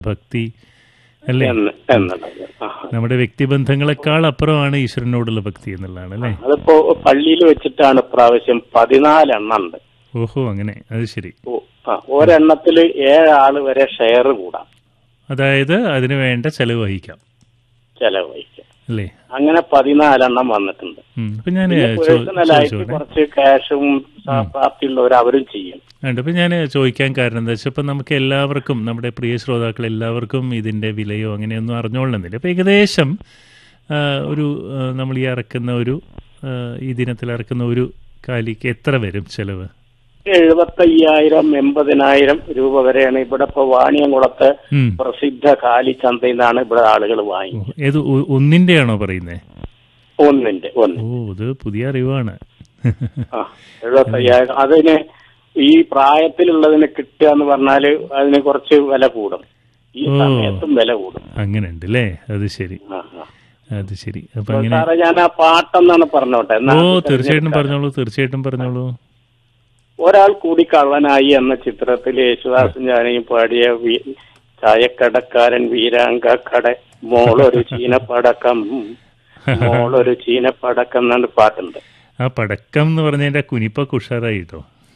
ഭക്തി അല്ലേ എന്ന് എന്നുള്ളത് ആ. നമ്മുടെ വ്യക്തിബന്ധങ്ങളെക്കാൾ അപ്പുറമാണ് ഈശ്വരനോടുള്ള ഭക്തി എന്നുള്ളതാണ് അല്ലേ അതിപ്പോ പള്ളിയിൽ വെച്ചിട്ടാണ് ഇപ്രാവശ്യം പതിനാലെണ്ണം ഉണ്ട് ഓഹോ അങ്ങനെ അത് ശരി ഓ, ആ, ഒരെണ്ണത്തില് ഏഴാള് വരെ ഷെയർ കൂടാം അതായത് അതിന് വേണ്ട ചെലവ് വഹിക്കാം ചെലവ് വഹിക്കാം അല്ലേ അങ്ങനെ പതിനാലെണ്ണം വന്നിട്ടുണ്ട് ഉം. അപ്പൊ ഞാൻ പേഴ്സണലായിട്ട് കുറച്ച് ക്യാഷും പ്രാപ്തിയുള്ളവർ അവരും ചെയ്യും ഉണ്ട് അപ്പൊ ഞാൻ ചോദിക്കാൻ കാരണം എന്താ വെച്ചാൽ ഇപ്പൊ നമുക്ക് എല്ലാവർക്കും നമ്മുടെ പ്രിയ ശ്രോതാക്കൾ എല്ലാവർക്കും ഇതിന്റെ വിലയോ അങ്ങനെയൊന്നും അറിഞ്ഞോളണമെന്നില്ല അപ്പൊ ഏകദേശം ആ, ഒരു ആ, നമ്മൾ ഈ ഇറക്കുന്ന ഒരു ആ, ഈ ദിനത്തിൽ ഇറക്കുന്ന ഒരു കാലിക്ക് എത്ര വരും ചെലവ് എഴുപത്തയ്യായിരം എൺപതിനായിരം രൂപ വരെയാണ് ഇവിടെ ഇപ്പൊ വാണിയംകുളത്തെ ഉം. പ്രസിദ്ധ കാലി ചന്തയിൽ നിന്നാണ് ഇവിടെ ആളുകൾ വാങ്ങി ഓ, ഏത് ഒ- ഒന്നിന്റെയാണോ പറയുന്നത് ഒന്നിന്റെ ഒന്ന് ഓ ഇത് പുതിയ അറിവാണ് ആ എഴുപത്തയ്യായിരം അതിന് ഈ പ്രായത്തിലുള്ളതിന് കിട്ടുക എന്ന് പറഞ്ഞാല് അതിന് കുറച്ച് വില കൂടും ഈ ഓ. സമയത്തും വില കൂടും അങ്ങനെ ഉണ്ട് അല്ലേ അത് ശരി ആ, ആ. അത് ശരി അപ്പൊ അപ്പോൾ അങ്ങനെ സാറേ ഞാൻ ആ പാട്ടെന്നാണ് പറഞ്ഞോട്ടെ എന്നാ ഓ അത് തീർച്ചയായിട്ടും തിരഞ്ഞെടുക്കാം. പറഞ്ഞോളൂ തീർച്ചയായിട്ടും പറഞ്ഞോളൂ ഒരാൾ കൂടി കള്ളനായി എന്ന ചിത്രത്തിൽ യേശുദാസും ഞാനെയും പാടിയ വി- ചായക്കടക്കാരൻ വീരാങ്കക്കട മോളൊരു ചീനപ്പടക്കം മോളൊരു ചീനപ്പടക്കം എന്നാണ് പാട്ടുണ്ട് ആ പടക്കം എന്ന് പറഞ്ഞതിന്റെ കുനിപ്പൊക്കെ ഉഷാറായിട്ടോ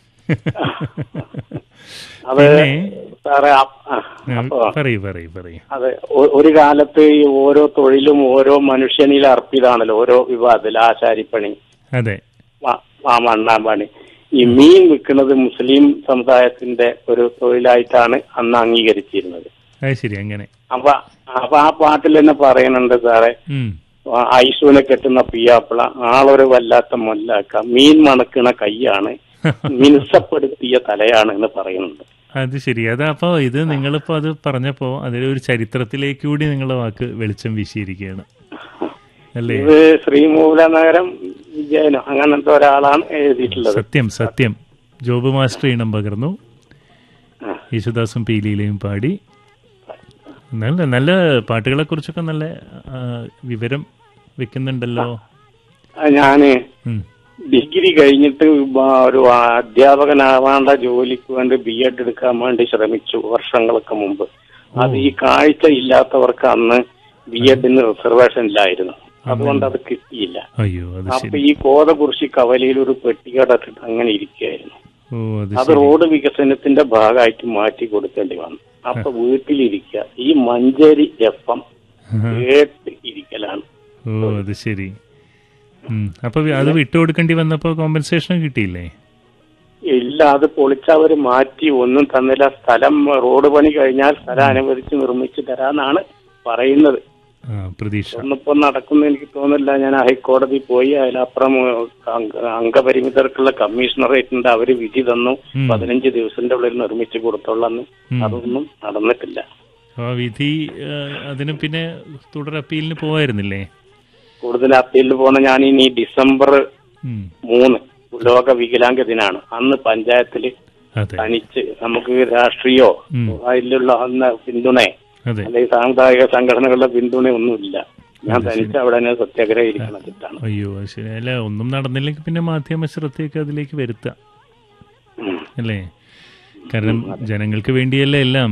അത് പിന്നെ സാറേ ആ- ആ, അപ്പൊ പറയൂ പറയൂ പറയൂ അതെ ഒ- ഒരു കാലത്ത് ഈ ഓരോ തൊഴിലും ഓരോ മനുഷ്യനിൽ അർപ്പിതാണല്ലോ ഓരോ വിവാദത്തിൽ ആശാരിപ്പണി അതെ മ- ആ മണ്ണാമ്പണി ഈ മീൻ വിൽക്കുന്നത് മുസ്ലിം സമുദായത്തിന്റെ ഒരു തൊഴിലായിട്ടാണ് അന്ന് അംഗീകരിച്ചിരുന്നത് അത് ശരി അങ്ങനെ അപ്പൊ അപ്പൊ ആ പാട്ടിൽ തന്നെ പറയുന്നുണ്ട് സാറേ ഉം. ആ ഐസൂനെ കെട്ടുന്ന പിയാപ്പിള ആളൊരു വല്ലാത്ത മൊല്ലാക്ക മീൻ മണക്കണ കൈയാണ് മിനുസപ്പെടുത്തിയ തലയാണ് എന്ന് പറയുന്നുണ്ട് അത് ശരി അതാ അപ്പോ ഇത് നിങ്ങളിപ്പോ അത് പറഞ്ഞപ്പോ അതിലൊരു ചരിത്രത്തിലേക്ക് കൂടി നിങ്ങളുടെ വാക്ക് വെളിച്ചം വീശിയിരിക്കുകയാണ് അല്ലേ ഇത് ശ്രീമൂലനഗരം വിജയനോ അങ്ങനത്തെ ഒരാളാണ് എഴുതിയിട്ടുള്ളത് സത്യം സത്യം ജോബ് മാസ്റ്റർ ഈണം പകർന്നു ആ. യേശുദാസും പീലിയിലെയും പാടി നല്ല നല്ല പാട്ടുകളെ കുറിച്ചൊക്കെ നല്ല ആ, വിവരം വെക്കുന്നുണ്ടല്ലോ ആ, ഞാന് ഉം. ഡിഗ്രി കഴിഞ്ഞിട്ട് ബ- ഒരു അധ്യാപകനാവാണ്ട ജോലിക്ക് വേണ്ടി ബി എഡ് എടുക്കാൻ വേണ്ടി ശ്രമിച്ചു വർഷങ്ങൾക്ക് മുമ്പ് അത് ഈ കാഴ്ച ഇല്ലാത്തവർക്ക് അന്ന് ബി എഡിന് റിസർവേഷൻ ഇല്ലായിരുന്നു അതുകൊണ്ട് അത് കിട്ടിയില്ല അയ്യോ അത് അപ്പൊ ശരി ഈ കോതകുറിശി കവലയിൽ ഒരു പെട്ടികട ഇട്ടിട്ട് അങ്ങനെ ഇരിക്കുകയായിരുന്നു ഓ അത് അത് ശരി റോഡ് വികസനത്തിന്റെ ഭാഗമായിട്ട് മാറ്റി കൊടുക്കേണ്ടി വന്നു അപ്പൊ വീട്ടിലിരിക്കുക ഈ മഞ്ചേരി എഫ് എം ആഹാ. കേട്ട് ഇരിക്കലാണ് ഓ അത് ശരി ഉം. അപ്പൊ വി- അത് വിട്ടുകൊടുക്കേണ്ടി വന്നപ്പോ കോമ്പൻസേഷൻ കിട്ടിയില്ലേ ഇല്ല അത് പൊളിച്ചവര് മാറ്റി ഒന്നും തന്നില്ല സ്ഥലം റോഡ് പണി കഴിഞ്ഞാൽ സ്ഥലം അനുവദിച്ച് നിർമ്മിച്ചു തരാന്നാണ് പറയുന്നത് ആ പ്രതീക്ഷ ഒന്നിപ്പോ നടക്കുന്ന എനിക്ക് തോന്നുന്നില്ല ഞാൻ ഹൈക്കോടതി പോയി അതിലപ്പുറം അംഗ- അംഗപരിമിതർക്കുള്ള കമ്മീഷണറേറ്റിന്റെ അവര് വിധി തന്നു ഉം. പതിനഞ്ച് ദിവസത്തിന്റെ ഉള്ളിൽ നിർമ്മിച്ചു കൊടുത്തോളന്ന് ഉം. അതൊന്നും നടന്നിട്ടില്ല ആ വിധി ആ, അതിന് പിന്നെ തുടർ അപ്പീലിന് പോവായിരുന്നില്ലേ കൂടുതൽ അപ്പീലിൽ പോകുന്ന ഞാൻ ഇനി ഡിസംബർ ഉം. മൂന്ന് ലോക വികലാംഗ ദിനാണ് അന്ന് പഞ്ചായത്തില് അതെ തനിച്ച് നമുക്ക് രാഷ്ട്രീയോ ഉം. അതിലുള്ള അന്ന് പിന്തുണയോ അതെ അല്ലെങ്കിൽ സാമുദായിക സംഘടനകളുടെ പിന്തുണ ഒന്നുമില്ല ഞാൻ തനിച്ച് അവിടെ തന്നെ സത്യാഗ്രഹം ഇരിക്കണം ചിത്താണ് അയ്യോ അത് ശരി അല്ല ഒന്നും നടന്നില്ലെങ്കിൽ പിന്നെ മാധ്യമ ശ്രദ്ധയൊക്കെ അതിലേക്ക് വരുത്താം ഉം. അല്ലേ കാരണം ജനങ്ങൾക്ക് വേണ്ടിയല്ലേ എല്ലാം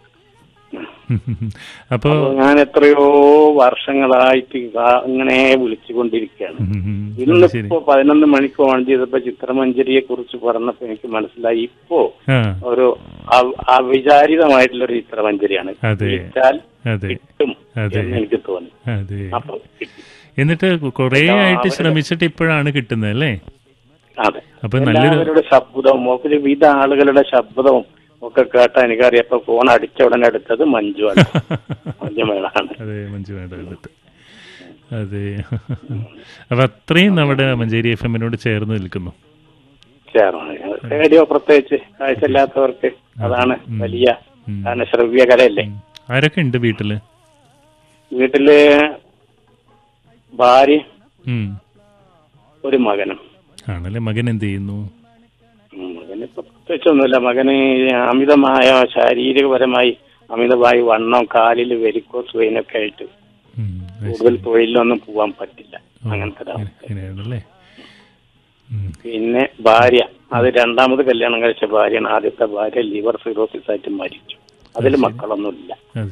അപ്പോ അപ്പൊ ഞാൻ എത്രയോ വർഷങ്ങളായിട്ട് ഇതാ ഇങ്ങനെ വിളിച്ചുകൊണ്ടിരിക്കുകയാണ് അത് ശരി ഇന്നിപ്പോ പതിനൊന്ന് മണിക്ക് ഓൺ ചെയ്തപ്പോ ചിത്രമഞ്ജരിയെ കുറിച്ച് പറഞ്ഞപ്പോ എനിക്ക് മനസ്സിലായി ഇപ്പോ ആ ഒരു അവ- അവിചാരിതമായിട്ടുള്ള ഒരു ചിത്രമഞ്ജരിയാണ് അതെ. വിളിച്ചാൽ അതെ കിട്ടും അതെ. എന്ന് എനിക്ക് തോന്നി അതെ അപ്പൊ കിട്ടി. എന്നിട്ട് കുറെ ആയിട്ട് ശ്രമിച്ചിട്ട് ഇപ്പോഴാണ് കിട്ടുന്നത് അല്ലേ അതെ അപ്പൊ നല്ലൊരു എല്ലാവരുടെ ശബ്ദവും ഒരു വിധ ആളുകളുടെ ശബ്ദവും ഒക്കെ കേട്ടാ എനിക്കറിയാം ഇപ്പൊ ഫോൺ അടിച്ച ഉടനെ എടുത്തത് മഞ്ജുവാണ് മഞ്ജുമേളാണ് അതെ മഞ്ജു വേണ്ട അടുത്ത് അതെ അപ്പൊ അത്രയും നമ്മുടെ മഞ്ചേരി എഫ് എമ്മിനോട് ചേർന്ന് നിൽക്കുന്നു ചേർന്ന് റേഡിയോ പ്രത്യേകിച്ച് കാഴ്ചയില്ലാത്തവർക്ക് അതാണ് വലിയ ഉം. കാരണം ശ്രവ്യ കലയല്ലേ ഉം. ആരൊക്കെ ഉണ്ട് വീട്ടില് വീട്ടില് ഭാര്യ ഉം. ഒരു മകനും ആണല്ലേ മകൻ എന്ത് ചെയ്യുന്നു ഉം, മകന് ഇപ്പൊ പ്രത്യേകിച്ചൊന്നുമില്ല മകന് അമിതമായ ശാരീരികപരമായി അമിതമായി വണ്ണം കാലിൽ വെരിക്കോസ് വെയിനൊക്കെ ആയിട്ട് ഉം. അത് കൂടുതൽ തൊഴിലൊന്നും പോവാൻ പറ്റില്ല ഓ, അങ്ങനത്തെ ഒരാൾ അങ്ങനെ- അങ്ങനെയാണല്ലേ ഉം. പിന്നെ ഭാര്യ അത് രണ്ടാമത് കല്യാണം കഴിച്ച ഭാര്യയാണ് ആദ്യത്തെ ഭാര്യ ലിവർ സിറോസിസ് ആയിട്ട് മരിച്ചു അതിൽ മക്കളൊന്നുമില്ല